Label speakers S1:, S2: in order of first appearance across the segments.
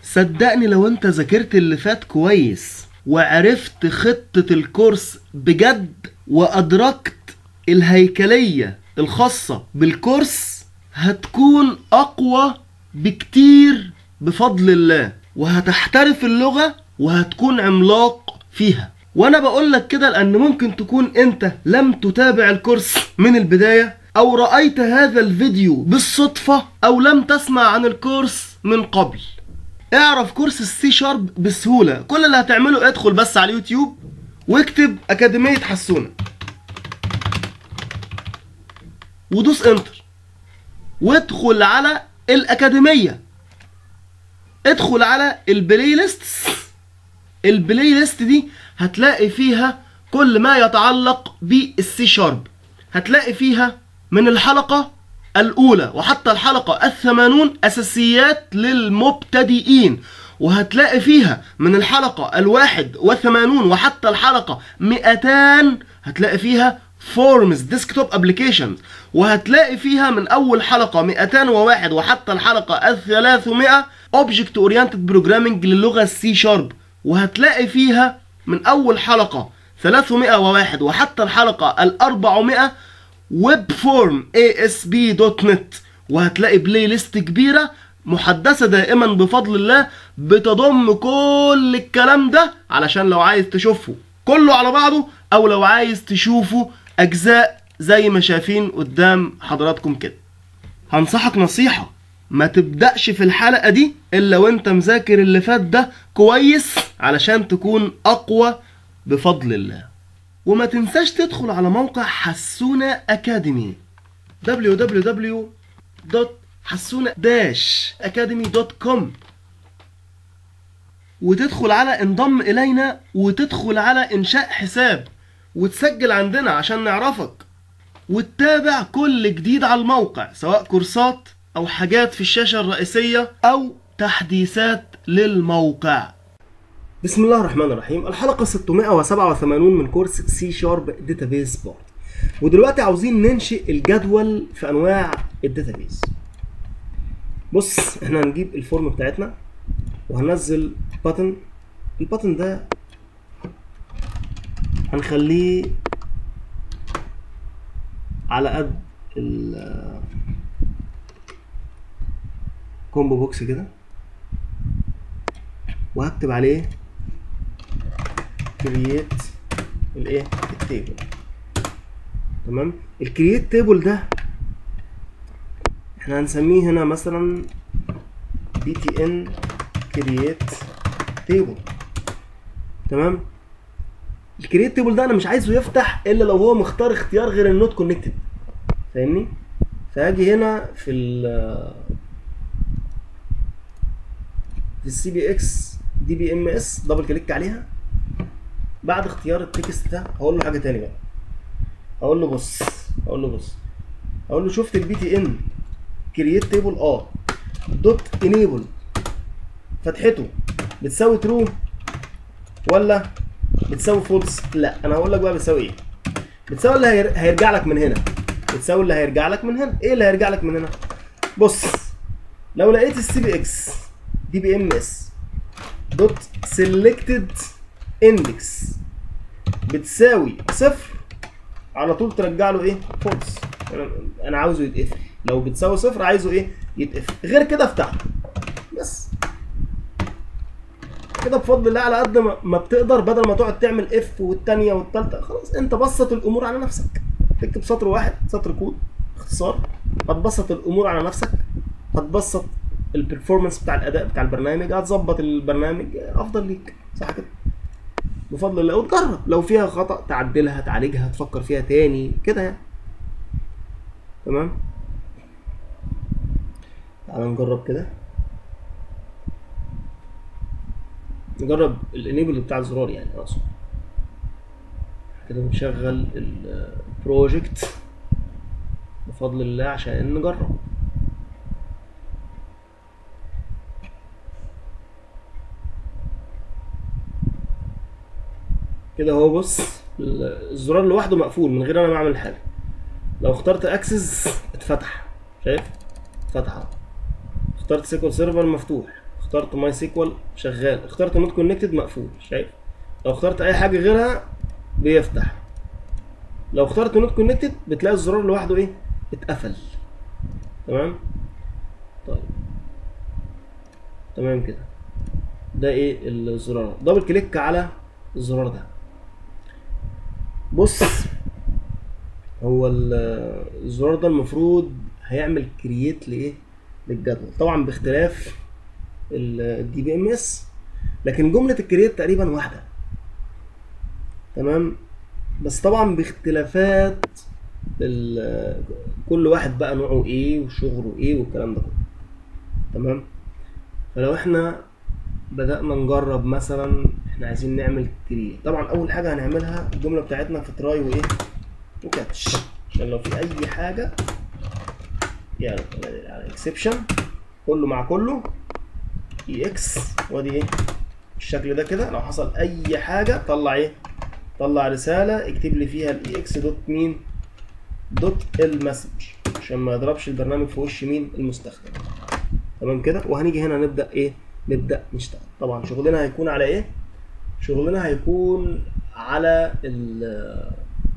S1: صدقني لو انت ذاكرت اللي فات كويس وعرفت خطة الكورس بجد وأدركت الهيكلية الخاصة بالكورس هتكون أقوى بكتير بفضل الله وهتحترف اللغة وهتكون عملاق فيها وانا بقول لك كده لان ممكن تكون انت لم تتابع الكورس من البداية او رأيت هذا الفيديو بالصدفة او لم تسمع عن الكورس من قبل اعرف كورس السي شارب بسهولة كل اللي هتعمله ادخل بس على اليوتيوب واكتب اكاديمية حسونة ودوس انتر وادخل على الاكاديمية ادخل على البلاي ليست البلاي ليست دي هتلاقي فيها كل ما يتعلق بالسي شارب هتلاقي فيها من الحلقة الأولى وحتى الحلقة الثمانون أساسيات للمبتدئين وهتلاقي فيها من الحلقة الواحد وثمانون وحتى الحلقة مئتان هتلاقي فيها فورمز ديسكتوب ابلكيشنز وهتلاقي فيها من اول حلقه 201 وحتى الحلقه ال 300 اوبجكت اورينتد بروجرامنج للغه السي شارب وهتلاقي فيها من اول حلقه 301 وحتى الحلقه ال 400 ويب فورم ASP.NET وهتلاقي بلاي ليست كبيره محدثه دائما بفضل الله بتضم كل الكلام ده علشان لو عايز تشوفه كله على بعضه او لو عايز تشوفه اجزاء زي ما شايفين قدام حضراتكم كده هنصحك نصيحة ما تبدأش في الحلقة دي إلا وانت مذاكر اللي فات ده كويس علشان تكون أقوى بفضل الله وما تنساش تدخل على موقع حسونة أكاديمي www.حسونة-academy.com وتدخل على انضم إلينا وتدخل على إنشاء حساب وتسجل عندنا عشان نعرفك وتتابع كل جديد على الموقع سواء كورسات او حاجات في الشاشة الرئيسية او تحديثات للموقع بسم الله الرحمن الرحيم الحلقة 687 من كورس سي شارب داتابيز بورد ودلوقتي عاوزين ننشئ الجدول في انواع الداتابيز بص احنا هنجيب الفورم بتاعتنا وهننزل باتن الباتن ده هنخليه على قد ال كومبو بوكس كده وهكتب عليه كرييت الايه التيبل تمام الكرييت تيبل ده احنا هنسميه هنا مثلا بي تي ان كرييت تيبل تمام الكرييت تيبل ده انا مش عايزه يفتح الا لو هو مختار اختيار غير النوت كونكتد فاهمني فهاجي هنا في ال في السي بي اكس دي بي ام اس دبل كليك عليها بعد اختيار التكست ده هقول له حاجه تاني بقى هقول له بص هقول له بص هقول له شفت البي تي ان كرييت تيبل اه دوت انيبل فتحته بتساوي ترو ولا بتساوي فولس لا انا هقول لك بقى بتساوي ايه بتساوي اللي هير... هيرجع لك من هنا بتساوي اللي هيرجع لك من هنا ايه اللي هيرجع لك من هنا بص لو لقيت السي بي اكس دي بي ام اس دوت سيلكتد اندكس بتساوي صفر على طول ترجع له ايه فولس انا انا عاوزه يتقفل لو بتساوي صفر عايزه ايه يتقفل غير كده افتحه بس كده بفضل الله على قد ما, ما بتقدر بدل ما تقعد تعمل اف والثانيه والثالثه خلاص انت بسط الامور على نفسك تكتب سطر واحد سطر كود اختصار هتبسط الامور على نفسك هتبسط البرفورمانس بتاع الاداء بتاع البرنامج هتظبط البرنامج افضل ليك صح كده بفضل الله وتجرب لو فيها خطا تعدلها تعالجها تفكر فيها تاني كده يعني تمام تعال نجرب كده نجرب الانيبل بتاع الزرار يعني اقصد كده بنشغل البروجكت بفضل الله عشان نجرب كده هو بص الزرار لوحده مقفول من غير انا ما اعمل حاجه لو اخترت اكسس اتفتح شايف اتفتح اهو اخترت سيكول سيرفر مفتوح اخترت ماي سيكوال شغال اخترت نوت كونكتد مقفول شايف لو اخترت اي حاجه غيرها بيفتح لو اخترت نوت كونكتد بتلاقي الزرار لوحده ايه اتقفل تمام طيب تمام كده ده ايه الزرار دبل كليك على الزرار ده بص هو ال- الزرار ده المفروض هيعمل كرييت لايه للجدول طبعا باختلاف الدي بي ام اس لكن جمله الكرييت تقريبا واحده تمام بس طبعا باختلافات ال- كل واحد بقى نوعه ايه وشغله ايه والكلام ده كله تمام فلو احنا بدأنا نجرب مثلا احنا عايزين نعمل كرييت طبعا اول حاجه هنعملها الجمله بتاعتنا في تراي وايه وكاتش عشان لو في اي حاجه يعني على اكسبشن كله مع كله اي اكس وادي ايه الشكل ده كده لو حصل اي حاجه طلع ايه طلع رساله اكتب لي فيها الاي اكس دوت مين دوت المسج عشان ما يضربش البرنامج في وش مين المستخدم تمام كده وهنيجي هنا نبدا ايه نبدا نشتغل طبعا شغلنا هيكون على ايه شغلنا هيكون على ال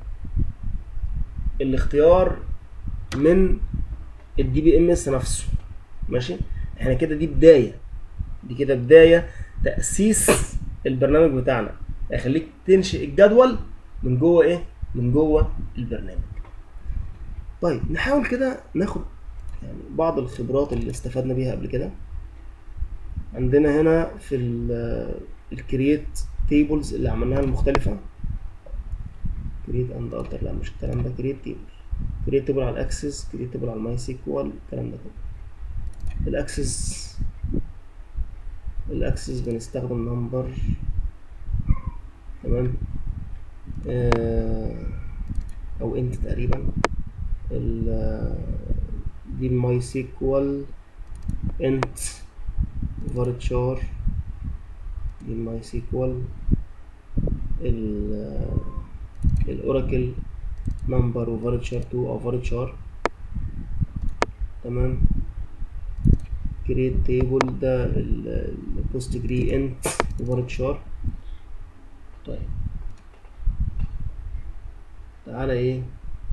S1: الاختيار من الدي بي ام اس نفسه ماشي احنا كده دي بدايه دي كده بدايه تاسيس البرنامج بتاعنا هيخليك تنشئ الجدول من جوه ايه من جوه البرنامج طيب نحاول كده ناخد يعني بعض الخبرات اللي استفدنا بيها قبل كده عندنا هنا في الكرييت تيبلز اللي عملناها المختلفة كرييت اند التر لا مش الكلام ده كرييت تيبل كرييت تيبل على الاكسس كرييت تيبل على الماي سيكوال الكلام ده كله الاكسس الاكسس بنستخدم نمبر تمام آه او انت تقريبا ال دي الماي سيكوال انت varchar دي الماي سيكوال الاوراكل نمبر وفارتشار 2 او فارتشار تمام كريت تيبل ده البوست جري انت وفارتشار طيب تعالى ايه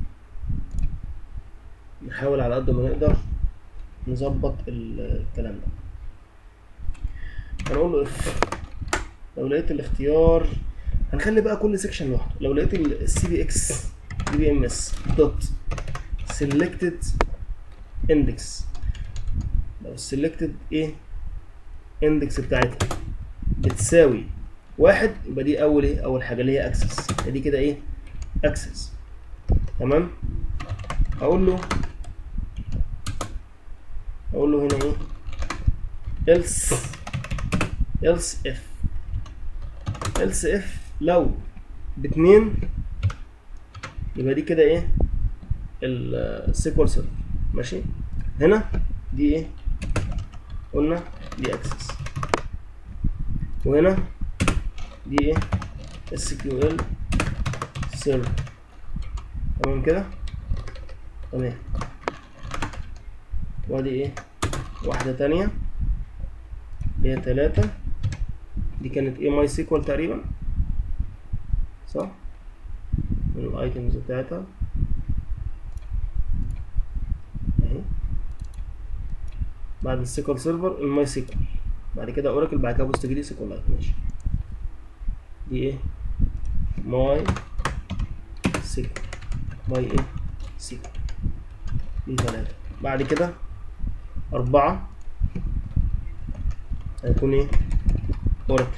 S1: نحاول على قد ما نقدر نظبط الكلام ده هنقول له اف لو لقيت الاختيار هنخلي بقى كل سيكشن لوحده لو لقيت السي بي اكس دي بي ام اس دوت سيلكتد اندكس لو السيلكتد ايه اندكس بتاعتها بتساوي واحد يبقى دي اول ايه اول حاجه اللي هي اكسس دي كده ايه اكسس تمام هقول له اقول له هنا ايه else else if else if لو باتنين يبقى دي كده ايه السيكوال سيرفر ماشي هنا دي ايه قلنا دي اكسس وهنا دي ايه اس كيو ال سيرفر تمام كده تمام وادي ايه واحدة تانية اللي هي تلاتة دي كانت ايه ماي سيكوال تقريبا صح من الايتمز بتاعتها اهي بعد السيكوال سيرفر الماي سيكوال بعد كده اوراكل بعد كده بوست جري سيكوال لايت ماشي دي ايه ماي سيكوال ماي ايه سيكوال دي تلاتة بعد كده أربعة هيكون إيه؟ أوراكل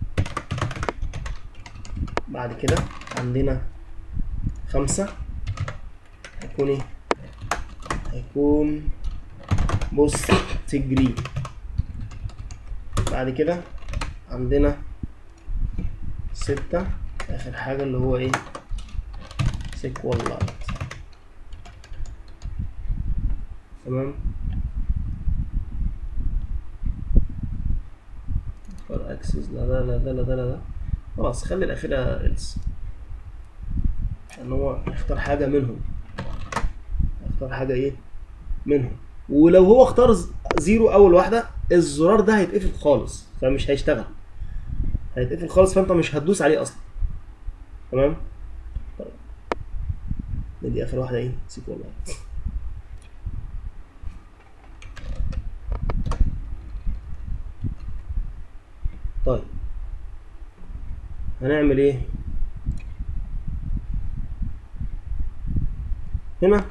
S1: بعد كده عندنا خمسة هيكون إيه؟ هيكون بوست تجري بعد كده عندنا ستة آخر حاجة اللي هو إيه؟ سيكوال لايت تمام اختار اكسس لا لا لا لا لا لا لا خلاص خلي الاخيرة إلس عشان هو يختار حاجة منهم يختار حاجة ايه منهم ولو هو اختار ز- زيرو اول واحدة الزرار ده هيتقفل خالص فمش هيشتغل هيتقفل خالص فانت مش هتدوس عليه اصلا تمام طيب دي اخر واحده ايه سيكوال لايت طيب هنعمل ايه هنا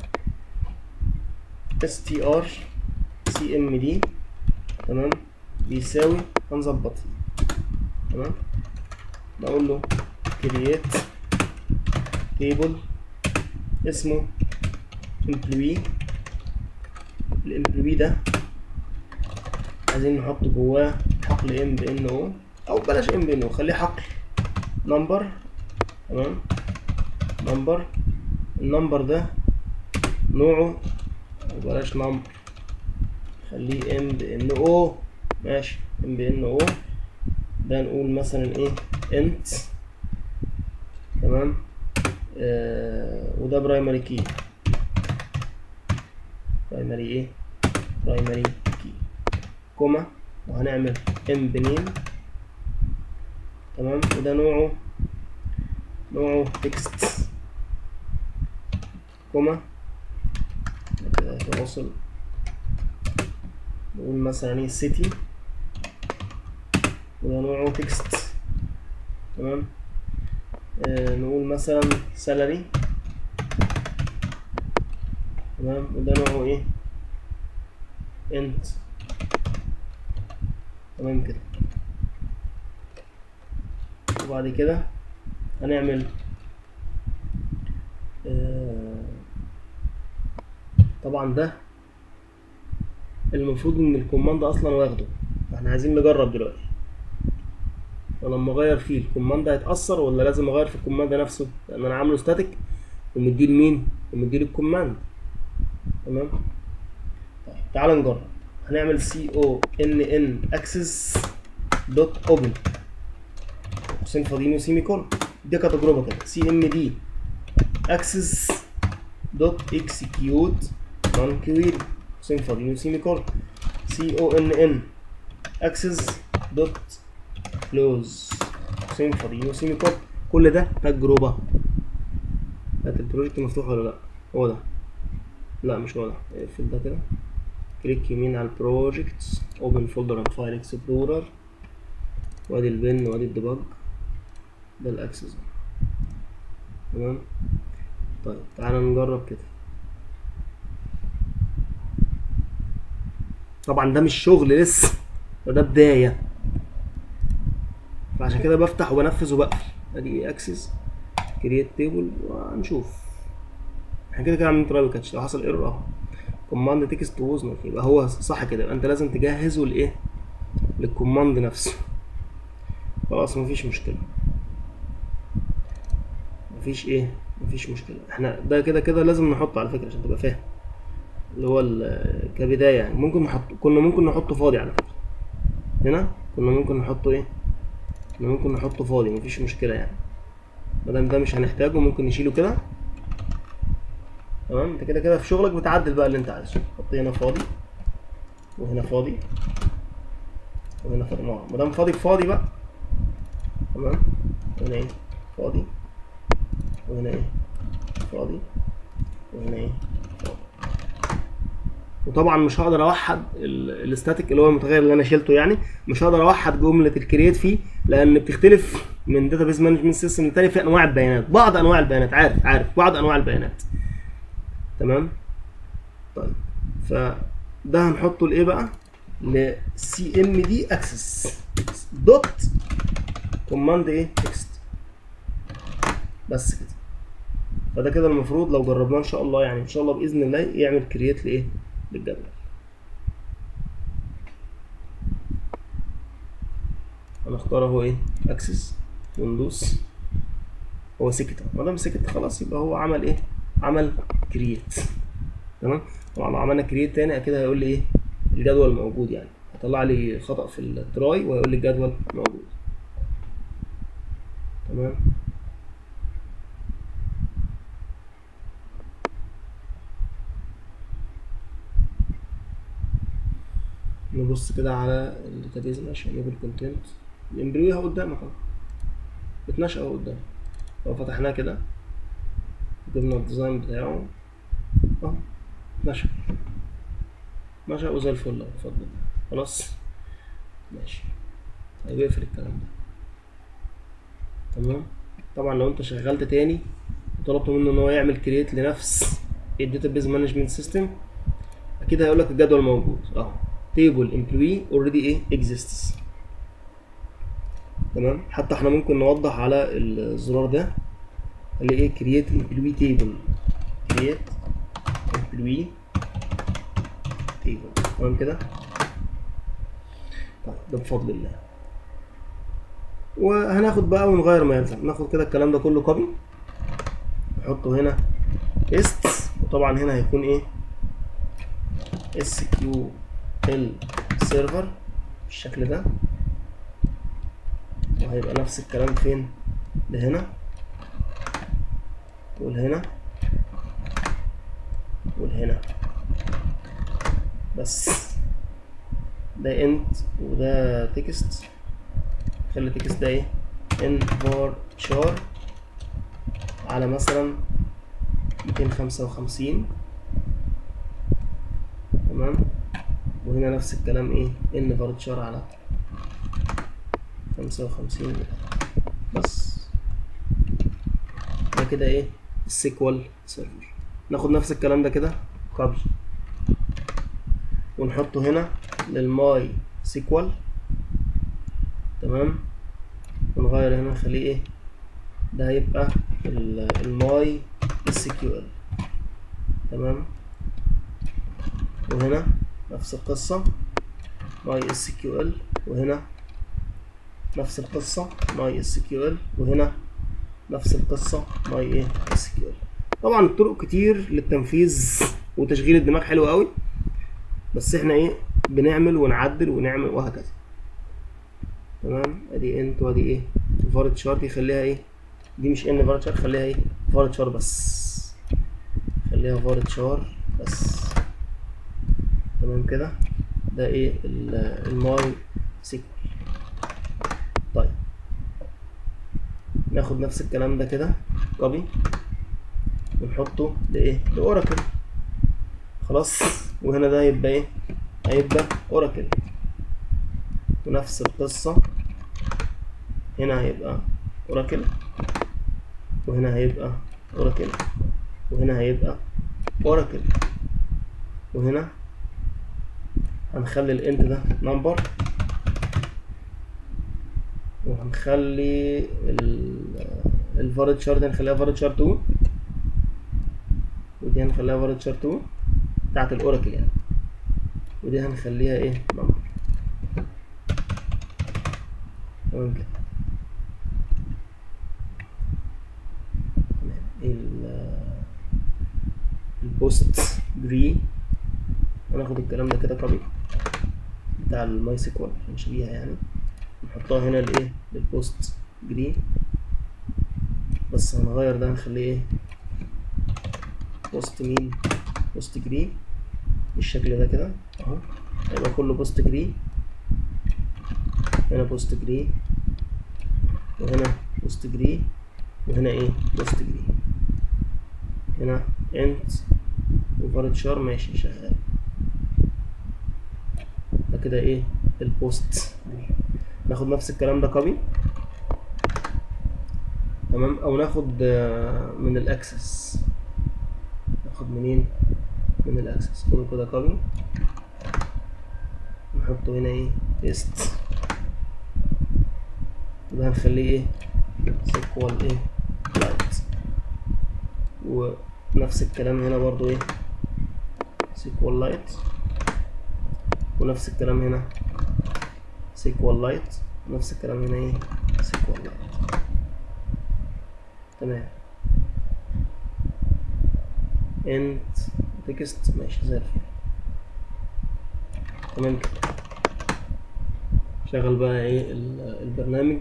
S1: str cmd تمام بيساوي هنظبط تمام بقول له create table اسمه employee الامبلوي ده عايزين نحط جواه حقل ام بان او او بلاش ام بان او خليه حقل نمبر تمام نمبر النمبر ده نوعه بلاش نمبر خليه ام بان او ماشي ام بان او ده نقول مثلا ايه انت تمام آه وده برايمري كي برايمري ايه برايمري كي كوما وهنعمل ام بنيم تمام وده نوعه نوعه تكست كوما كده تواصل نقول مثلا ايه سيتي وده نوعه تكست تمام آه نقول مثلا سالري تمام وده نوعه ايه انت تمام كده وبعد كده هنعمل آه طبعا ده المفروض ان الكوماند اصلا واخده احنا عايزين نجرب دلوقتي ولما اغير فيه الكوماند هيتاثر ولا لازم اغير في الكوماند نفسه لان انا عامله ستاتيك ومديه لمين ومديه للكوماند تمام طيب تعال نجرب هنعمل سي او ان ان اكسس دوت اوبن قوسين فاضيين وسيمي كولون دي كانت تجربه كده سي ام دي اكسس دوت اكسكيوت نون كويري قوسين فاضيين وسيمي كولون سي او ان ان اكسس دوت كلوز قوسين فاضيين وسيمي كولون كل ده تجربه هات البروجكت مفتوح ولا لا هو ده لا مش هو ده اقفل ده كده كليك يمين على البروجكتس اوبن فولدر اند فايل اكسبلورر وادي البن وادي الديباج ده الاكسس تمام طيب تعالى نجرب كده طبعا ده مش شغل لسه ده بداية فعشان كده بفتح وبنفذ وبقفل ادي اكسس كرييت تيبل وهنشوف احنا كده كده عاملين تراي كاتش لو حصل ايرور اهو كوماند تكست ووزنر يبقى هو صح كده يبقى انت لازم تجهزه لايه للكوماند نفسه خلاص مفيش مشكله مفيش ايه مفيش مشكله احنا ده كده كده لازم نحطه على فكره عشان تبقى فاهم اللي هو ال- كبدايه يعني ممكن نحط كنا ممكن نحطه فاضي على فكره هنا كنا ممكن نحطه ايه كنا ممكن نحطه فاضي مفيش مشكله يعني مادام ده مش هنحتاجه ممكن نشيله كده تمام انت كده كده في شغلك بتعدل بقى اللي انت عايزه حط هنا فاضي وهنا فاضي وهنا فاضي ما ما دام فاضي فاضي بقى تمام هنا ايه فاضي وهنا ايه فاضي وهنا ايه فاضي وطبعا مش هقدر اوحد ال- الستاتيك اللي هو المتغير اللي انا شلته يعني مش هقدر اوحد جمله الكرييت فيه لان بتختلف من داتابيز مانجمنت سيستم للتاني في انواع البيانات بعض انواع البيانات عارف عارف بعض انواع البيانات تمام طيب فده هنحطه لايه بقى ل سي ام دي اكسس دوت كوماند ايه تكست بس كده فده كده المفروض لو جربناه ان شاء الله يعني ان شاء الله باذن الله يعمل كرييت لايه للجدول هنختار اهو ايه اكسس وندوس هو سكت ما دام سكت خلاص يبقى هو عمل ايه عمل كرييت تمام طبعا لو عملنا كرييت تاني اكيد هيقول لي ايه الجدول موجود يعني هيطلع لي خطأ في التراي وهيقول لي الجدول موجود تمام نبص كده على الداتابيز ماشي انيبل كونتنت الامبريو اهو قدامك اهو اتنشأ اهو قدامك لو فتحناه كده جبنا الديزاين بتاعه اهو اتنشأ اتنشأ وزي الفل اهو بفضل الله خلاص ماشي طيب اقفل الكلام ده تمام طبعا لو انت شغلت تاني وطلبت منه ان هو يعمل كرييت لنفس الداتابيز مانجمنت سيستم اكيد هيقول لك الجدول موجود اهو تيبل امبلوي اوريدي ايه اكزيستس تمام حتى احنا ممكن نوضح على الزرار ده اللي ايه كرييت امبلوي تيبل كرييت امبلوي تيبل تمام كده طيب ده بفضل الله وهناخد بقى ونغير ما يلزم ناخد كده الكلام ده كله كوبي نحطه هنا است وطبعا هنا هيكون ايه اس كيو ال سيرفر بالشكل ده وهيبقى نفس الكلام فين لهنا ولهنا ولهنا بس ده انت وده تكست خلي التكست ده ايه ان var char على مثلا ميتين خمسة وخمسين تمام وهنا نفس الكلام ايه ان var char على خمسة وخمسين بس ده كده ايه السيكوال سيرفر ناخد نفس الكلام ده كده كوبي ونحطه هنا للماي سيكوال تمام ونغير هنا نخليه ايه ده هيبقى الماي اس كيو ال تمام وهنا نفس القصة ماي اس كيو ال وهنا نفس القصة ماي اس كيو ال وهنا نفس القصة ماي ايه اس كيو ال طبعا الطرق كتير للتنفيذ وتشغيل الدماغ حلو قوي بس احنا ايه بنعمل ونعدل ونعمل وهكذا تمام ادي انت وادي ايه فارت شار دي خليها ايه دي مش ان فارت شار خليها ايه فارت شار بس خليها فارت شار بس تمام كده ده ايه الماي سيكوال طيب ناخد نفس الكلام ده كده كوبي ونحطه لايه لاوراكل خلاص وهنا ده هيبقى ايه هيبقى اوراكل ونفس القصة هنا هيبقى اوراكل وهنا هيبقى اوراكل وهنا هيبقى اوراكل وهنا هنخلي الانت ده نمبر وهنخلي الفارد شارت هنخليها فارد شارت 2 ودي هنخليها فارد شارت 2 بتاعت الاوراكل يعني ودي هنخليها ايه نمبر تمام كده البوست جري هناخد الكلام ده كده كوبي بتاع الماي سيكوال نشبيها يعني نحطها هنا لايه للبوست جري بس هنغير ده هنخليه ايه بوست مين بوست جري بالشكل ده كده اهو هيبقى كله بوست جري هنا بوست جري وهنا بوست جري وهنا ايه بوست جري هنا انت وفارد شار ماشي شغال ده كده ايه البوست ناخد نفس الكلام ده كوبي تمام او ناخد من الاكسس ناخد منين من الاكسس كله كده كوبي نحطه هنا ايه بيست ده هنخليه ايه سيكوال ايه لايت ونفس الكلام هنا برضو ايه سيكوال لايت ونفس الكلام هنا سيكوال لايت ونفس الكلام هنا ايه سيكوال لايت تمام انت تكست ماشي زي الفل تمام كده شغل بقى ايه البرنامج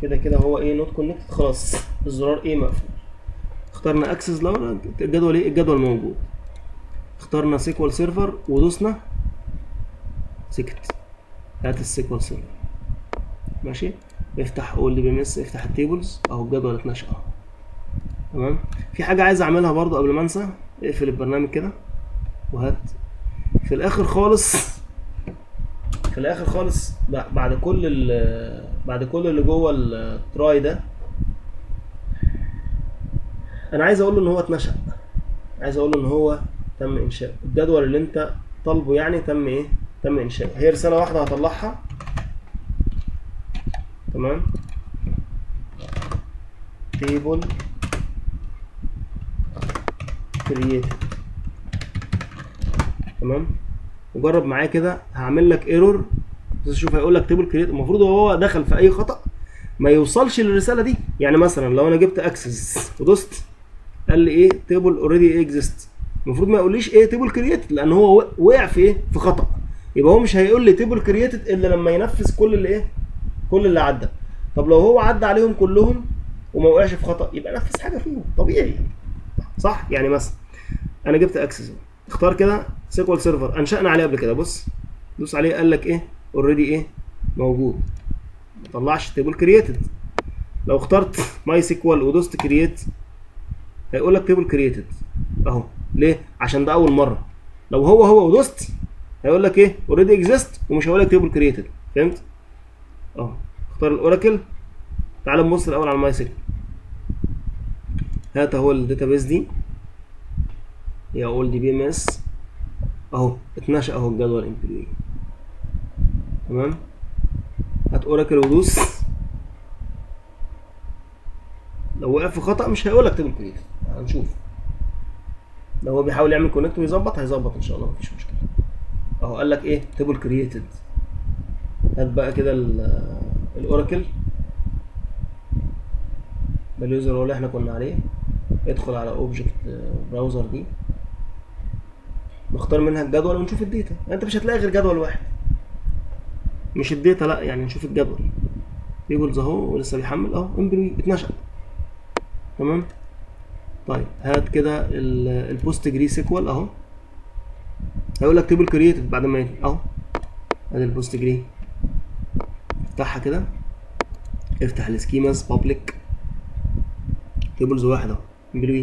S1: كده كده هو ايه نوت كونكتد خلاص الزرار ايه مقفول اخترنا اكسس لو الجدول ايه الجدول موجود اخترنا سيكوال سيرفر ودوسنا سكت هات السيكوال سيرفر ماشي افتح اول دي بي ام اس افتح التيبلز اهو الجدول اتنشأ اهو تمام في حاجه عايز اعملها برضو قبل ما انسى اقفل البرنامج كده وهات في الاخر خالص في الاخر خالص ب- بعد كل ال بعد كل اللي جوه التراي ده انا عايز اقول له ان هو اتنشأ عايز اقول له ان هو تم انشاء الجدول اللي انت طالبه يعني تم ايه تم انشاء هي رساله واحده هطلعها تمام تيبل كرييتد تمام وجرب معايا كده هعمل لك ايرور بس شوف هيقول لك تيبل كرييت المفروض هو دخل في اي خطا ما يوصلش للرساله دي يعني مثلا لو انا جبت اكسس ودوست قال لي ايه تيبل اوريدي اكزيست المفروض ما يقوليش ايه تيبل كرييتد لان هو وقع في ايه في خطا يبقى هو مش هيقول لي تيبل كرييتد الا لما ينفذ كل اللي ايه كل اللي عدى طب لو هو عدى عليهم كلهم وما وقعش في خطا يبقى نفذ حاجه فيهم طبيعي صح يعني مثلا انا جبت اكسس اختار كده سيكوال سيرفر انشانا عليه قبل كده بص دوس عليه قال لك ايه اوريدي ايه موجود ما طلعش تيبل كرييتد لو اخترت ماي سيكوال ودوست كرييت هيقول لك تيبل كرييتد اهو ليه عشان ده اول مره لو هو هو ودوست هيقول لك ايه اوريدي اكزيست ومش هيقول لك تيبل كرييتد فهمت اهو اختار الاوراكل تعال نبص الاول على الماي سيكوال هات اهو الداتابيس دي هي اول دي بي ام اس اهو اتنشأ اهو الجدول امبلوي تمام هات اوراكل ودوس لو وقع في خطأ مش هيقول لك تيبل كريتد هنشوف لو هو بيحاول يعمل كونكت ويظبط هيظبط ان شاء الله مفيش مشكله اهو قال لك ايه تيبل كرييتد هات بقى كده ال- الاوراكل ده اليوزر هو اللي احنا كنا عليه ادخل على اوبجكت براوزر دي نختار منها الجدول ونشوف الداتا انت مش هتلاقي غير جدول واحد مش الداتا لا يعني نشوف الجدول تيبلز اهو ولسه بيحمل اهو امبلوي اتنشأ تمام طيب هات كده ال- البوست جري سيكوال اهو هيقول لك تيبل كرييتد بعد ما يجي اهو ادي البوست جري افتحها كده افتح السكيماز بابليك تيبلز واحد اهو امبلوي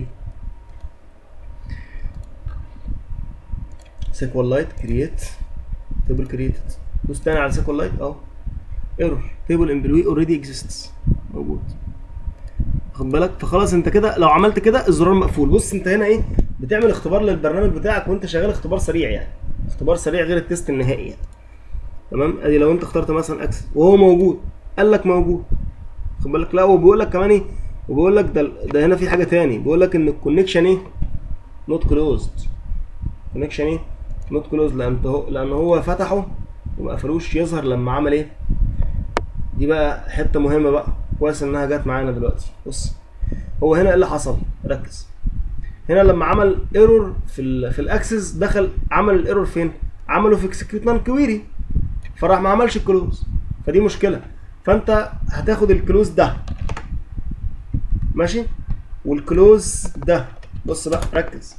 S1: سيكوال لايت كرييت تيبل كرييتد دوس تاني على سيكوال لايت اهو ايرور تيبل امبلوي اوريدي اكزيستس موجود خد بالك فخلاص انت كده لو عملت كده الزرار مقفول بص انت هنا ايه بتعمل اختبار للبرنامج بتاعك وانت شغال اختبار سريع يعني اختبار سريع غير التيست النهائي يعني تمام ادي لو انت اخترت مثلا اكسس وهو موجود قال لك موجود خد بالك لا وبيقول لك كمان ايه وبيقول لك ده ده هنا في حاجه تاني بيقول لك ان الكونكشن ايه نوت كلوزد كونكشن ايه نوت كلوزد لان هو لان هو فتحه وما قفلوش يظهر لما عمل ايه دي بقى حته مهمه بقى كويس انها جت معانا دلوقتي بص هو هنا ايه اللي حصل ركز هنا لما عمل ايرور في ال في الاكسس دخل عمل الايرور فين عمله في اكسكيوت نون كويري فراح ما عملش الكلوز فدي مشكله فانت هتاخد الكلوز ده ماشي والكلوز ده بص بقى ركز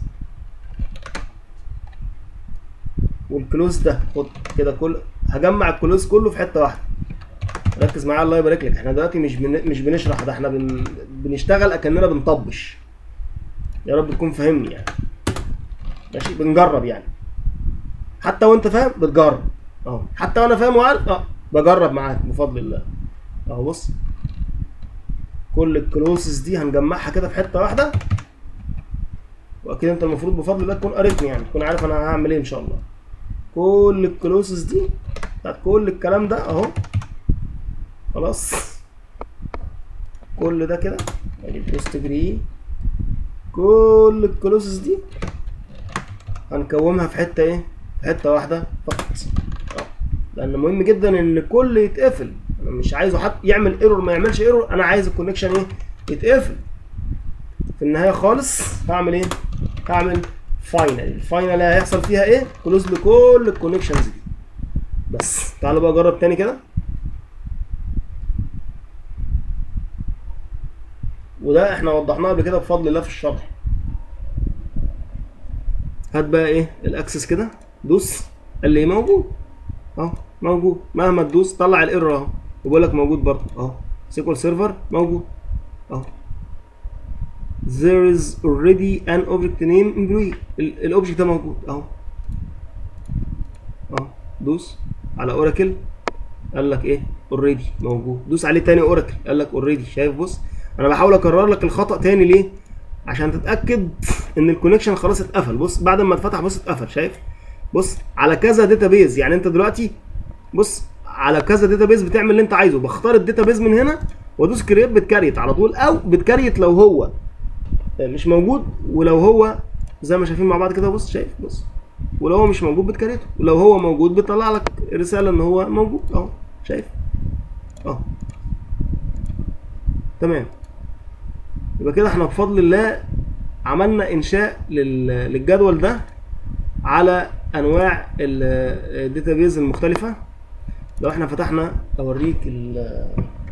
S1: والكلوز ده خد كده كل هجمع الكلوز كله في حته واحده ركز معايا الله يبارك لك احنا دلوقتي مش بن... مش بنشرح ده احنا بن... بنشتغل اكننا بنطبش يا رب تكون فاهمني يعني ماشي بنجرب يعني حتى وانت فاهم بتجرب اهو حتى وانا فاهم وعارف اه بجرب معاك بفضل الله اهو بص كل الكلوسز دي هنجمعها كده في حته واحده واكيد انت المفروض بفضل الله تكون قريتني يعني تكون عارف انا هعمل ايه ان شاء الله كل الكلوسز دي بتاعت كل الكلام ده اهو خلاص كل ده كده ادي البوست جري كل الكلوسز دي هنكومها في حته ايه في حته واحده فقط اه لان مهم جدا ان كل يتقفل انا مش عايزه حد يعمل ايرور ما يعملش ايرور انا عايز الكونكشن ايه يتقفل في النهايه خالص هعمل ايه هعمل فاينل الفاينل هيحصل فيها ايه كلوز لكل الكونكشنز دي بس تعالوا بقى اجرب تاني كده وده احنا وضحناه قبل كده بفضل الله في الشرح هات بقى ايه الاكسس كده دوس قال لي موجود اهو موجود مهما تدوس طلع الايرور اهو وبيقول لك موجود برضه اهو سيكوال سيرفر موجود اهو there is already an object name employee ال- الاوبجكت ده موجود اهو اهو دوس على اوراكل قال لك ايه اوريدي موجود دوس عليه تاني اوراكل قال لك اوريدي شايف بص انا بحاول اكرر لك الخطا تاني ليه عشان تتاكد ان الكونكشن خلاص اتقفل بص بعد ما اتفتح بص اتقفل شايف بص على كذا داتابيز يعني انت دلوقتي بص على كذا داتابيز بتعمل اللي انت عايزه بختار الداتابيز من هنا وادوس كريت بتكريت على طول او بتكريت لو هو مش موجود ولو هو زي ما شايفين مع بعض كده بص شايف بص ولو هو مش موجود بتكريته ولو هو موجود بيطلع لك رساله ان هو موجود اهو شايف اهو تمام يبقى كده احنا بفضل الله عملنا انشاء لل- للجدول ده على انواع الداتابيز المختلفه لو احنا فتحنا اوريك ال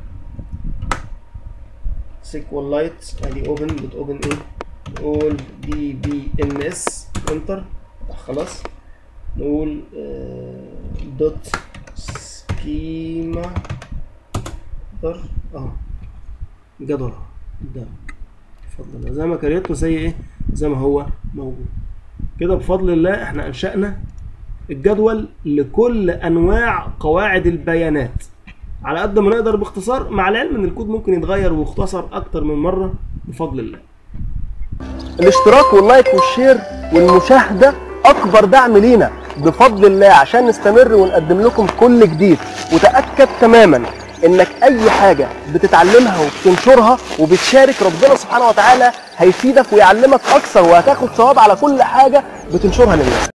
S1: سيكوال لايت ادي اوبن دوت اوبن ايه نقول دي بي ان اس انتر خلاص نقول دوت سكيما در اهو جدول اهو قدامك بفضل الله زي ما كريته زي ايه زي ما هو موجود كده بفضل الله احنا انشأنا الجدول لكل انواع قواعد البيانات على قد ما نقدر باختصار مع العلم ان الكود ممكن يتغير ويختصر اكتر من مره بفضل الله
S2: الاشتراك واللايك والشير والمشاهدة أكبر دعم لينا بفضل الله عشان نستمر ونقدم لكم كل جديد وتأكد تماما إنك أي حاجة بتتعلمها وبتنشرها وبتشارك ربنا سبحانه وتعالى هيفيدك ويعلمك أكثر وهتاخد ثواب على كل حاجة بتنشرها للناس